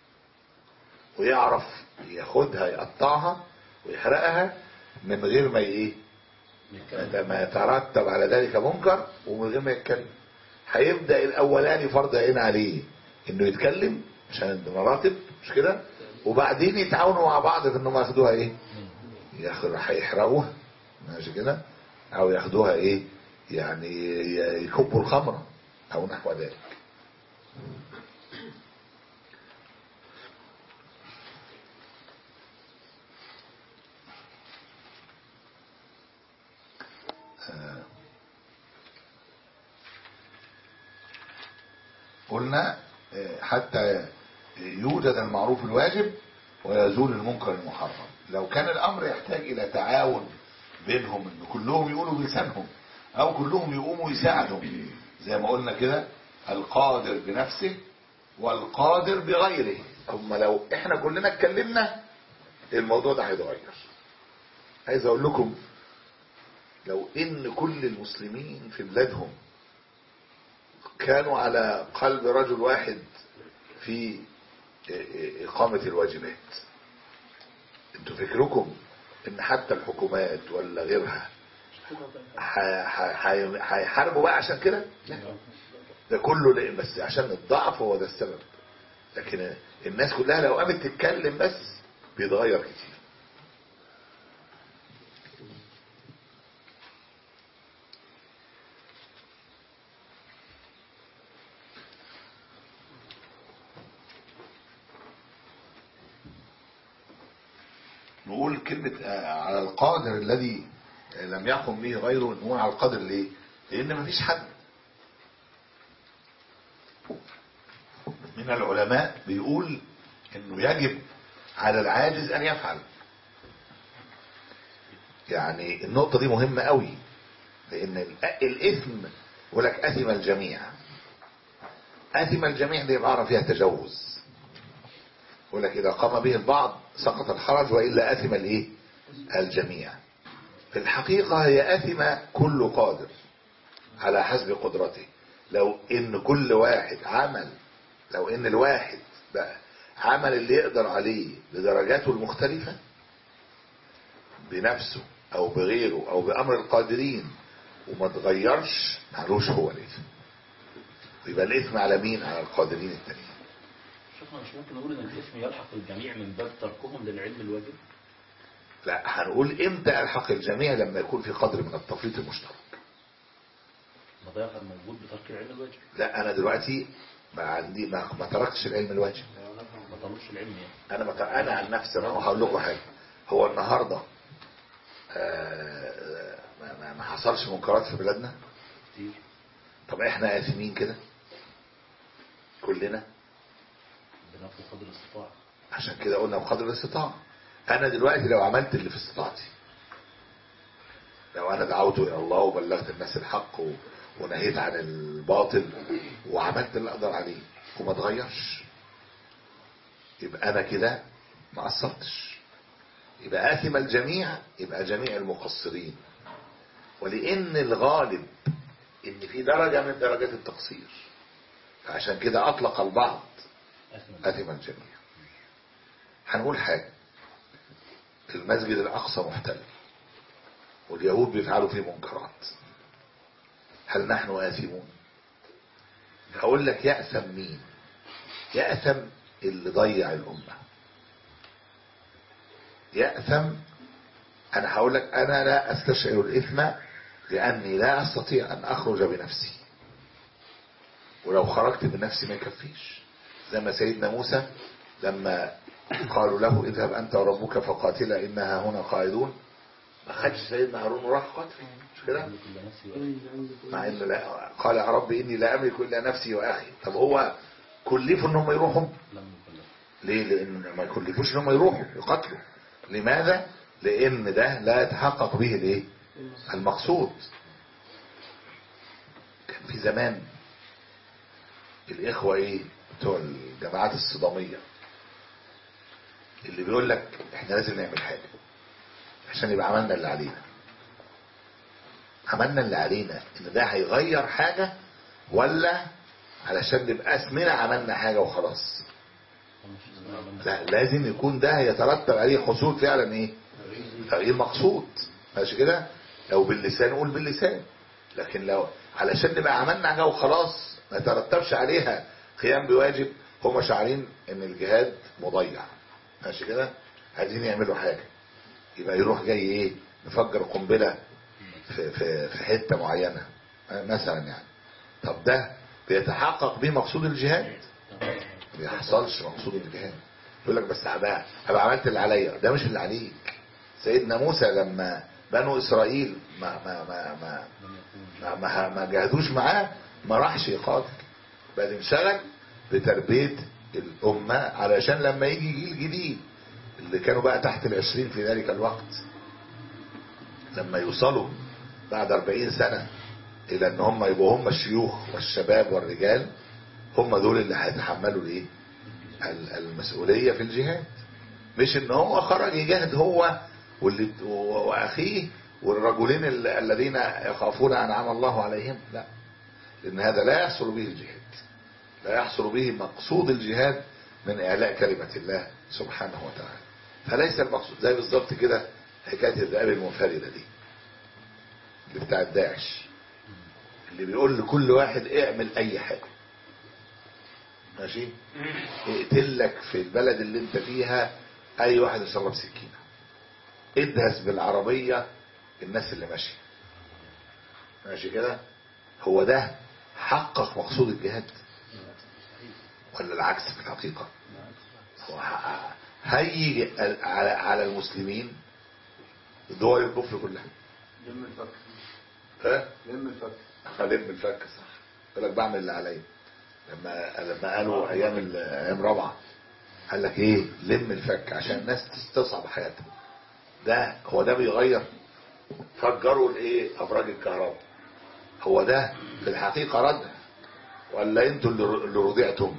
ويعرف ياخدها يقطعها ويحرقها من غير ما ايه لما يترتب على ذلك منكر ومن غير ما يتكلم هيبدأ الأولاني فرض عين عليه إنه يتكلم عشان المراتب مش كده وبعدين يتعاونوا مع بعض في إنهم ياخدوها إيه ياخد هيحرقوها ماشي كده أو ياخدوها إيه يعني ي- يكبوا الخمرة أو نحو ذلك قلنا آه، حتى يوجد المعروف الواجب ويزول المنكر المحرم لو كان الامر يحتاج الى تعاون بينهم ان كلهم يقولوا بلسانهم او كلهم يقوموا يساعدوا زي ما قلنا كده القادر بنفسه والقادر بغيره ثم لو احنا كلنا اتكلمنا الموضوع ده هيتغير عايز اقول لكم لو ان كل المسلمين في بلادهم كانوا على قلب رجل واحد في إقامة الواجبات انتوا فكركم ان حتى الحكومات ولا غيرها ح- ح- ح- هيحاربوا بقى عشان كده لا ده كله ليه بس عشان الضعف هو ده السبب لكن الناس كلها لو قامت تتكلم بس بيتغير كتير نقول كلمة آه، على القادر الذي لم يقم به غيره نقول على القادر ليه لأن مفيش حد من العلماء بيقول انه يجب على العاجز ان يفعل يعني النقطة دي مهمة قوي لان الأ- الاثم يقول لك اثم الجميع اثم الجميع دي عبارة فيها تجوز يقول لك اذا قام به البعض سقط الحرج والا اثم الايه الجميع في الحقيقة هي اثم كل قادر على حسب قدرته لو ان كل واحد عمل لو ان الواحد بقى عمل اللي يقدر عليه بدرجاته المختلفة بنفسه او بغيره او بامر القادرين وما تغيرش معلوش هو الاثم ويبقى الاثم على مين على القادرين التانيين شوفنا مش ممكن نقول ان الاسم يلحق الجميع من باب تركهم للعلم الواجب لا هنقول امتى الحق الجميع لما يكون في قدر من التفريط المشترك ما ده كان موجود بترك العلم الواجب لا انا دلوقتي ما عندي ما, ما تركتش العلم الواجب ما طلبش العلم يعني انا مت... انا عن نفسي ما هقول لكم حاجه هو النهارده آه، ما- ما- ما حصلش منكرات في بلادنا كتير طب احنا اثمين كده كلنا بنفس قدر الاستطاعة عشان كده قلنا بقدر الاستطاعه انا دلوقتي لو عملت اللي في استطاعتي لو انا دعوت الى الله وبلغت الناس الحق و... ونهيت عن الباطل وعملت اللي اقدر عليه وما اتغيرش يبقى انا كده ما قصرتش يبقى آثم الجميع يبقى جميع المقصرين ولأن الغالب إن في درجة من درجات التقصير فعشان كده أطلق البعض آثم الجميع هنقول حاجة المسجد الأقصى محتل واليهود بيفعلوا فيه منكرات هل نحن آثمون هقول لك يأثم مين يأثم اللي ضيع الأمة يأثم أنا هقول لك أنا لا أستشعر الإثم لأني لا أستطيع أن أخرج بنفسي ولو خرجت بنفسي ما يكفيش زي ما سيدنا موسى لما قالوا له اذهب أنت وربك فقاتلا إنها هنا قاعدون ما خدش سيدنا هارون وراح قاتل مش كده مع انه لا قال يا رب اني لا املك الا نفسي واخي طب هو كلفوا ان هم يروحوا ليه لان ما يكلفوش ان هم يروحوا يقاتلوا لماذا لان ده لا يتحقق به الايه المقصود كان في زمان الاخوه ايه بتوع الجماعات الصداميه اللي بيقول لك احنا لازم نعمل حاجه عشان يبقى عملنا اللي علينا عملنا اللي علينا ان ده هيغير حاجة ولا علشان نبقى اسمنا عملنا حاجة وخلاص لا لازم يكون ده هيترتب عليه حصول فعلا ايه تغيير مقصود ماشي كده لو باللسان قول باللسان لكن لو علشان نبقى عملنا حاجة وخلاص ما يترتبش عليها قيام بواجب هم شاعرين ان الجهاد مضيع ماشي كده عايزين يعملوا حاجة يبقى يروح جاي ايه نفجر قنبلة في, في, في حتة معينة مثلا يعني طب ده بيتحقق بيه مقصود الجهاد ما بيحصلش مقصود الجهاد يقول لك بس هبقى هبقى عملت اللي عليا ده مش اللي عليك سيدنا موسى لما بنو اسرائيل ما ما ما ما ما, ما, ما جاهدوش معاه ما راحش يقاتل بل انشغل بتربية الأمة علشان لما يجي جيل جديد اللي كانوا بقى تحت العشرين في ذلك الوقت لما يوصلوا بعد أربعين سنة إلى أن هم يبقوا هم الشيوخ والشباب والرجال هم دول اللي هيتحملوا الايه المسؤولية في الجهاد مش ان هو خرج يجاهد هو واللي واخيه والرجلين الذين يخافون انعم الله عليهم لا لان هذا لا يحصل به الجهاد لا يحصل به مقصود الجهاد من اعلاء كلمة الله سبحانه وتعالى فليس المقصود زي بالظبط كده حكاية الذئاب المنفردة دي اللي بتاع داعش اللي بيقول لكل واحد اعمل اي حاجة ماشي اقتل لك في البلد اللي انت فيها اي واحد ان شاء الله بسكينة ادهس بالعربية الناس اللي ماشية ماشي كده هو ده حقق مقصود الجهاد ولا العكس في الحقيقة هو هيجي على على المسلمين دول الكفر كلها لم الفك ها لم الفك خليم بالفك صح يقول لك بعمل اللي عليا لما لما قالوا ايام ال- ايام رابعه قال لك ايه لم الفك عشان الناس تستصعب حياتها ده هو ده بيغير فجروا الايه ابراج الكهرباء هو ده في الحقيقه ردع ولا انتوا اللي اللي رضعتم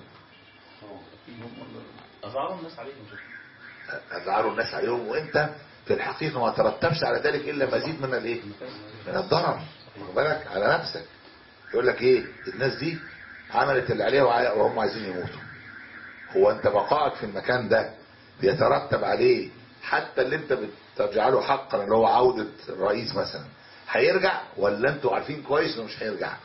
أزعروا الناس عليهم شوف ازعروا الناس عليهم وانت في الحقيقه ما ترتبش على ذلك الا مزيد من الايه من الضرر واخد بالك على نفسك يقول لك ايه الناس دي عملت اللي عليها وع- وهم عايزين يموتوا هو انت بقائك في المكان ده بيترتب عليه حتى اللي انت بتجعله حقا اللي هو عودة الرئيس مثلا هيرجع ولا انتوا عارفين كويس انه مش هيرجع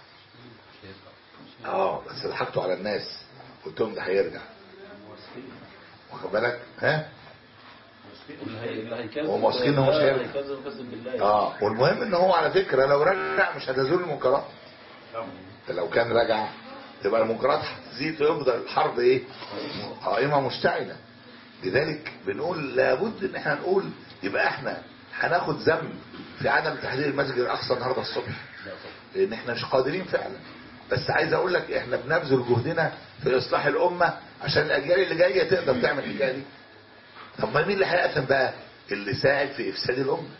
اه بس ضحكتوا على الناس قلت لهم ده هيرجع واخد بالك ها اللي هي- اللي هيكذب هم واثقين إنه مش لا، هيرجع. هيكذب كذب بالله اه والمهم ان هو على فكرة لو رجع مش هتزول المنكرات لو كان رجع تبقى المنكرات هتزيد ويفضل الحرب ايه قائمة مشتعلة لذلك بنقول لابد ان احنا نقول يبقى احنا هناخد ذنب في عدم تحرير المسجد الاقصى النهارده الصبح لان احنا مش قادرين فعلا بس عايز اقول لك احنا بنبذل جهدنا في اصلاح الامه عشان الاجيال اللي جايه تقدر تعمل الحكايه دي طب ما مين اللي هيأثم بقى اللي ساعد في افساد الامه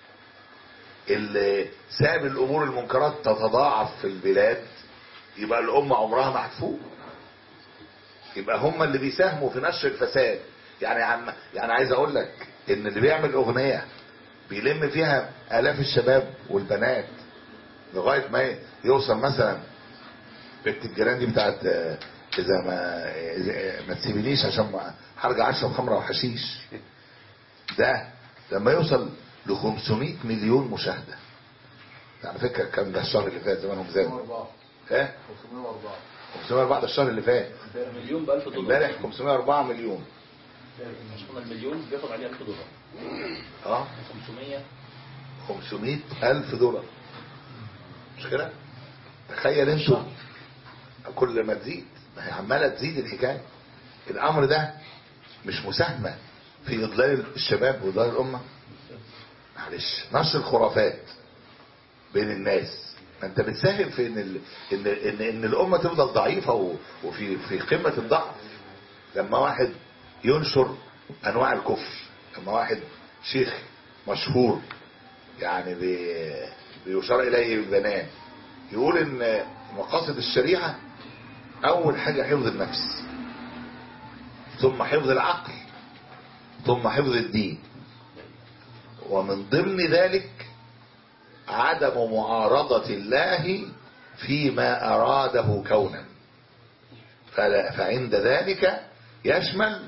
اللي ساب الامور المنكرات تتضاعف في البلاد يبقى الامه عمرها ما هتفوق يبقى هم اللي بيساهموا في نشر الفساد يعني عم يعني عايز اقول لك ان اللي بيعمل اغنيه بيلم فيها الاف الشباب والبنات لغايه ما يوصل مثلا بنت الجيران دي بتاعت آه، اذا ما إذا ما تسيبنيش عشان ما هرجع اشرب خمره وحشيش ده لما يوصل ل 500 مليون مشاهده على فكره كان ده الشهر اللي فات زمانهم زادوا 504 ها 504 504 ده الشهر اللي فات مليون ب 1000 دولار امبارح 504 مليون مش قلنا المليون بياخد عليه 1000 دولار اه 500 500 ألف دولار مش كده تخيل انتوا كل ما تزيد ما هي عمالة تزيد الحكاية الأمر ده مش مساهمة في إضلال الشباب وإضلال الأمة معلش نشر الخرافات بين الناس ما انت بتساهم في ان ال... ان ان, إن الامه تفضل ضعيفه و... وفي في قمه الضعف لما واحد ينشر انواع الكفر لما واحد شيخ مشهور يعني بي... بيشار اليه بالبنان يقول ان مقاصد الشريعه اول حاجه حفظ النفس ثم حفظ العقل ثم حفظ الدين ومن ضمن ذلك عدم معارضة الله فيما أراده كونا فلا- فعند ذلك يشمل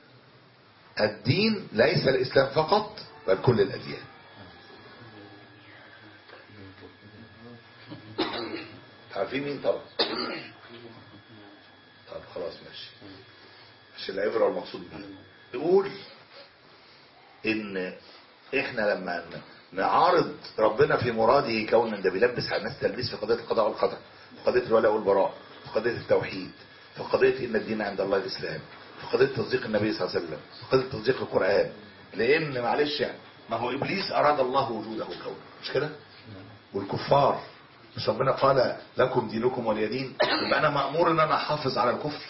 الدين ليس الإسلام فقط بل كل الأديان عارفين مين طبعا طب خلاص ماشي مش العبرة المقصود بيه يقول ان احنا لما ن- نعارض ربنا في مراده كونا ده بيلبس على الناس تلبيس في قضيه القضاء والقدر في قضيه الولاء والبراء في قضيه التوحيد في قضيه ان الدين عند الله الاسلام في قضيه تصديق النبي صلى الله عليه وسلم في قضيه تصديق القران لان معلش يعني ما هو ابليس اراد الله وجوده كونا مش كده والكفار مش ربنا قال لكم دينكم ولي دين يبقى انا مامور ان انا احافظ على الكفر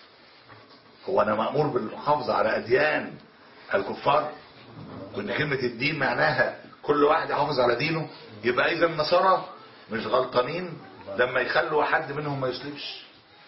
هو انا مامور بالمحافظه على اديان الكفار وان كلمة الدين معناها كل واحد يحافظ على دينه يبقى اذا النصارى مش غلطانين لما يخلوا حد منهم ما يسلمش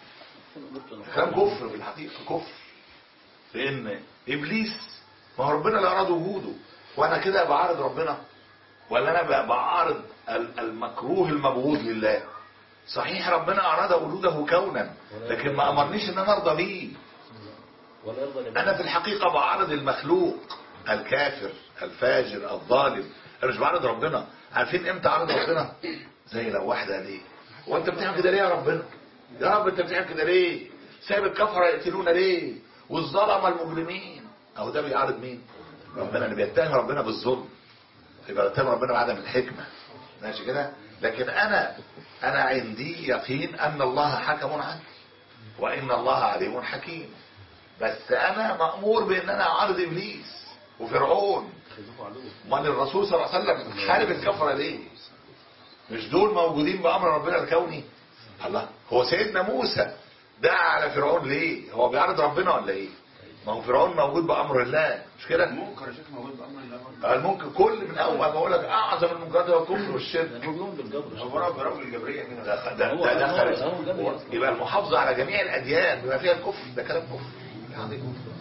كلام كفر في الحقيقة كفر لان ابليس ما هو ربنا اللي اراد وجوده وانا كده بعارض ربنا ولا انا ب- بعارض ال- المكروه المبغوض لله صحيح ربنا اراد وجوده كونا لكن ما امرنيش ان انا ارضى بيه ولا يرضى انا في الحقيقة بعارض المخلوق الكافر الفاجر الظالم انا مش بعارض ربنا عارفين امتى اعرض ربنا زي لو واحدة ليه هو انت بتعمل كده ليه يا ربنا يا رب انت بتعمل كده ليه سايب الكفرة يقتلونا ليه والظلمة المجرمين او ده بيعارض مين ربنا اللي بيتهم ربنا بالظلم يبقى بيتهم ربنا بعدم الحكمة ماشي كده لكن انا انا عندي يقين ان الله حكم عدل وان الله عليم حكيم بس انا مأمور بان انا اعارض ابليس وفرعون خذوه عدو امال الرسول صلى الله عليه وسلم حارب الكفره ليه مش دول موجودين بامر ربنا الكوني الله هو سيدنا موسى دعا على فرعون ليه هو بيعرض ربنا ولا ايه ما هو فرعون موجود بامر الله مش كده المنكر يا شيخ موجود بأمر الله برضه. قال ممكن كل من اول ما بقول لك اعظم المنكرات هو الكفر والشرك ده هو بيؤمن بالجبر هو برضه برضه الجبرية هنا ده ده هو- ده ده هو- خارج. هو جاب هو- يصل. يبقى المحافظة على جميع الأديان بما فيها الكفر ده كلام كفر يعني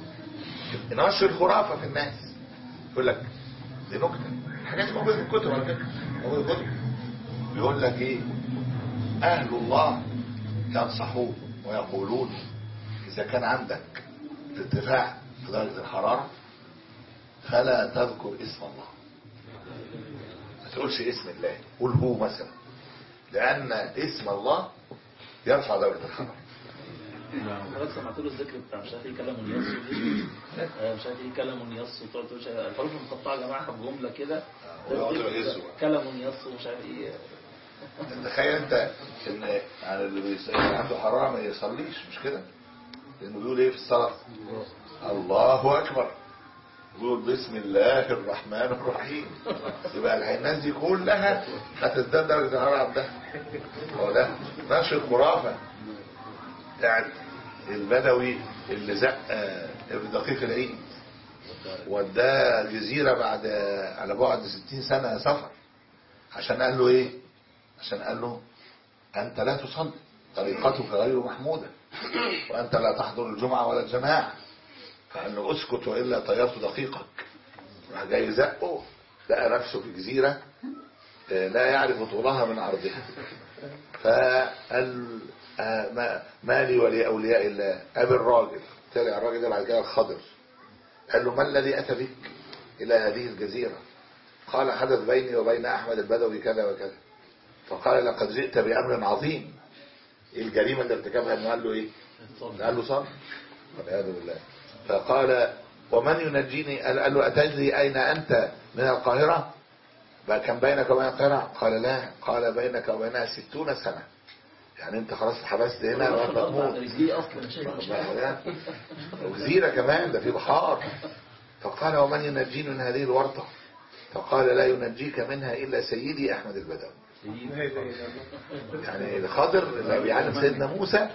نشر الخرافة في الناس يقول لك دي نكتة الحاجات دي موجودة في الكتب على فكرة موجودة في الكتب بيقول لك ايه أهل الله ينصحون ويقولون إذا كان عندك ارتفاع في درجة الحرارة فلا تذكر اسم الله ما تقولش اسم الله قول هو مثلا لأن اسم الله يرفع درجة الحرارة حضرتك سمعت له الذكر بتاع مش عارف ايه كلام يص ودي آه، مش عارف ايه كلام يص وتقعد تقول مش عارف- الحروف المقطعه يا جماعه بجمله كده ويقعدوا يهزوا. كلام يص ومش عارف ايه تخيل انت ان يعني اللي بيس- اللي عنده حرارة ما يصليش مش كده لانه بيقول ايه في الصلاة الله اكبر يقول بسم الله الرحمن الرحيم يبقى الناس دي كلها هتزداد درجة الحرارة عندها هو ده نشر خرافة بتاعت البدوي اللي زق آه، ابن دقيق العيد وداه جزيرة بعد على بعد 60 سنة سفر عشان قال له ايه عشان قال له انت لا تصلي طريقتك غير محمودة وأنت لا تحضر الجمعة ولا الجماعة فقال له اسكت وإلا طيرت دقيقك راح جاي زقه لقى نفسه في جزيرة آه، لا يعرف طولها من عرضها فقال آه، ما, ما لي ولأولياء الله قابل راجل طلع الراجل ده بعد كده الخضر قال له ما الذي أتى بك إلى هذه الجزيرة قال حدث بيني وبين أحمد البدوي كذا وكذا فقال لقد جئت بأمر عظيم ايه الجريمة اللي ارتكبها انه قال له ايه قال له صار والعياذ بالله فقال ومن ينجيني قال قال له أتدري أين أنت من القاهرة بقى كان بينك وبين القاهرة قال لا قال بينك وبينها ستون سنة يعني انت خلاص اتحبست هنا وانت تموت رجليه اصلا شايف وجزيرة كمان ده في بحار فقال ومن ينجيني من هذه الورطة فقال لا ينجيك منها إلا سيدي أحمد البدوي يعني الخضر اللي بيعلم سيدنا موسى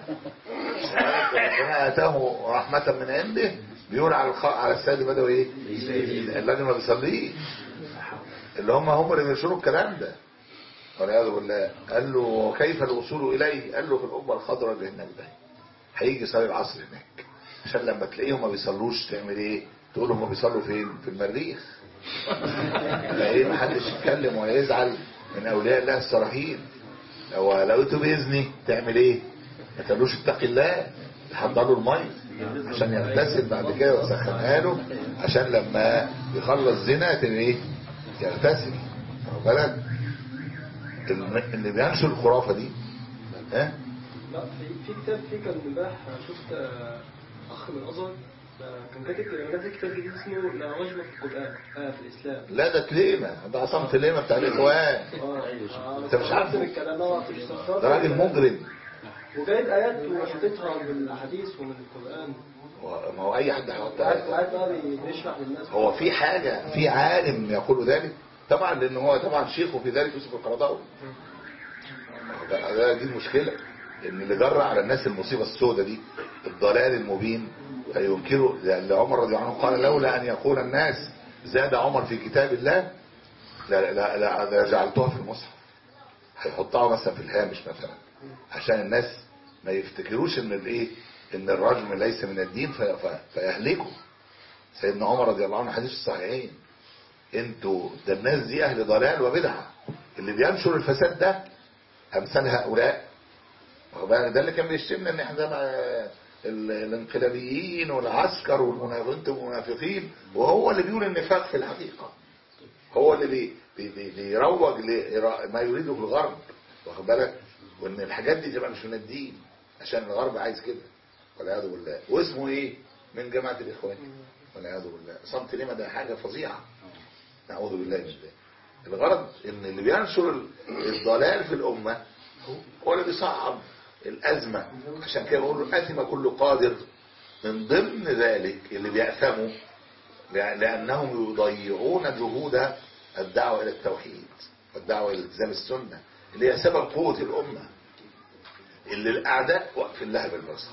ربنا آتاه رحمة من عنده بيقول على الخ... على السيد البدوي ايه الراجل ما بيصليش اللي هم هم اللي بينشروا الكلام ده والعياذ بالله قال له كيف الوصول اليه قال له في القبه الخضراء اللي هناك ده هيجي يصلي العصر هناك عشان لما تلاقيهم ما بيصلوش تعمل ايه تقول هم بيصلوا فين في المريخ لا ايه محدش يتكلم ولا يزعل من اولياء الله الصالحين لو لقيته بيزني تعمل ايه ما تقولوش اتق الله تحضر له الميه عشان يغتسل بعد كده وتسخنها له عشان لما يخلص زنا تبقى ايه يغتسل واخد بالك الم- اللي بينشر الخرافه دي ها لا في في كتاب فيه كان امبارح شفت آه، اخ من الازهر آه، كان كاتب كان كاتب كتاب جديد اسمه لا رجم في القران آه في الاسلام لا ده تليمه ده عصام تليمه بتاع الاخوان اه أنت مش عارفه؟ من الكلام ده في الاستغفار. ده راجل مجرم وجايب ايات وحاططها من الاحاديث ومن القران هو- ما هو اي حد هيحط وقاعد آية. وقاعد بقى بي- بيشرح للناس هو في حاجة في عالم يقول ذلك طبعا لان هو طبعا شيخه في ذلك يوسف القرضاوي ده ده- دي المشكلة ان اللي جرى على الناس المصيبة السوداء دي الضلال المبين فينكروا لأن عمر رضي الله عنه قال لولا ان يقول الناس زاد عمر في كتاب الله لا لا لا, لا جعلتها في المصحف هيحطها مثلا في الهامش مثلا عشان الناس ما يفتكروش ان الايه ان الرجم ليس من الدين في- في- فيهلكوا سيدنا عمر رضي الله عنه حديث الصحيحين انتوا ده الناس دي اهل ضلال وبدعه اللي بينشر الفساد ده امثال هؤلاء واخد بالك؟ ده اللي كان بيشتمنا ان احنا مع ال- الانقلابيين والعسكر والمنافقين والمنافقين وهو اللي بيقول النفاق في الحقيقه هو اللي بي بي بي بيروج لما يريده الغرب واخد بالك وان الحاجات دي تبقى مش من الدين عشان الغرب عايز كده والعياذ بالله واسمه ايه من جماعه الاخوان والعياذ بالله صمت لما ده حاجه فظيعه نعوذ بالله من ذلك الغرض ان اللي بينشر ال- الضلال في الامه هو اللي بيصعب الازمه عشان كده بقول له اثم كل قادر من ضمن ذلك اللي بيأثموا لأ- لأنهم يضيعون جهود الدعوة إلى التوحيد والدعوة إلى التزام السنة اللي هي سبب قوة الأمة اللي الأعداء واقفين لها بالمرصاد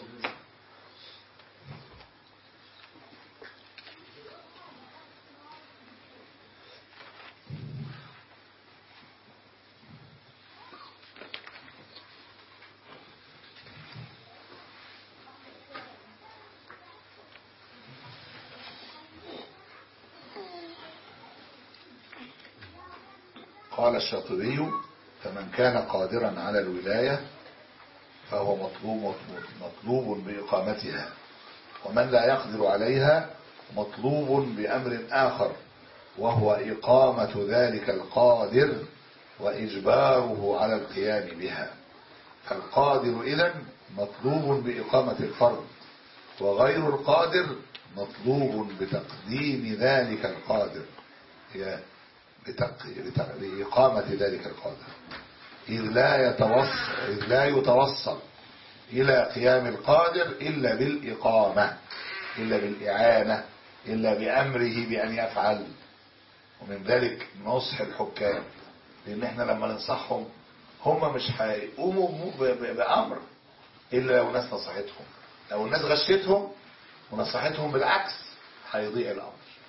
قال الشاطبي فمن كان قادرا على الولاية فهو مطلوب مطلوب بإقامتها ومن لا يقدر عليها مطلوب بأمر آخر وهو إقامة ذلك القادر وإجباره على القيام بها فالقادر إذن مطلوب بإقامة الفرض وغير القادر مطلوب بتقديم ذلك القادر هي بتق... بتق... بإقامة ذلك القادر إذ لا يتوصل إذ لا يتوصل إلى قيام القادر إلا بالإقامة إلا بالإعانة إلا بأمره بأن يفعل ومن ذلك نصح الحكام لأن احنا لما ننصحهم هم مش هيقوموا ب- ب- بأمر إلا لو الناس نصحتهم لو الناس غشتهم ونصحتهم بالعكس هيضيع الأمر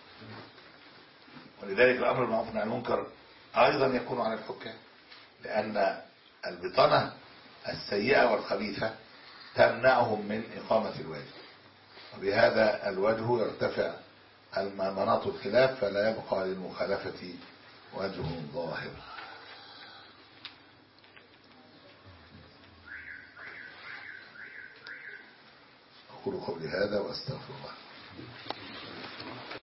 ولذلك الأمر بالمعروف والنهي عن المنكر أيضا يكون على الحكام لأن البطانة السيئة والخبيثة تمنعهم من إقامة الواجب وبهذا الوجه يرتفع مناط الخلاف فلا يبقى للمخالفة وجه ظاهر أقول قولي هذا وأستغفر الله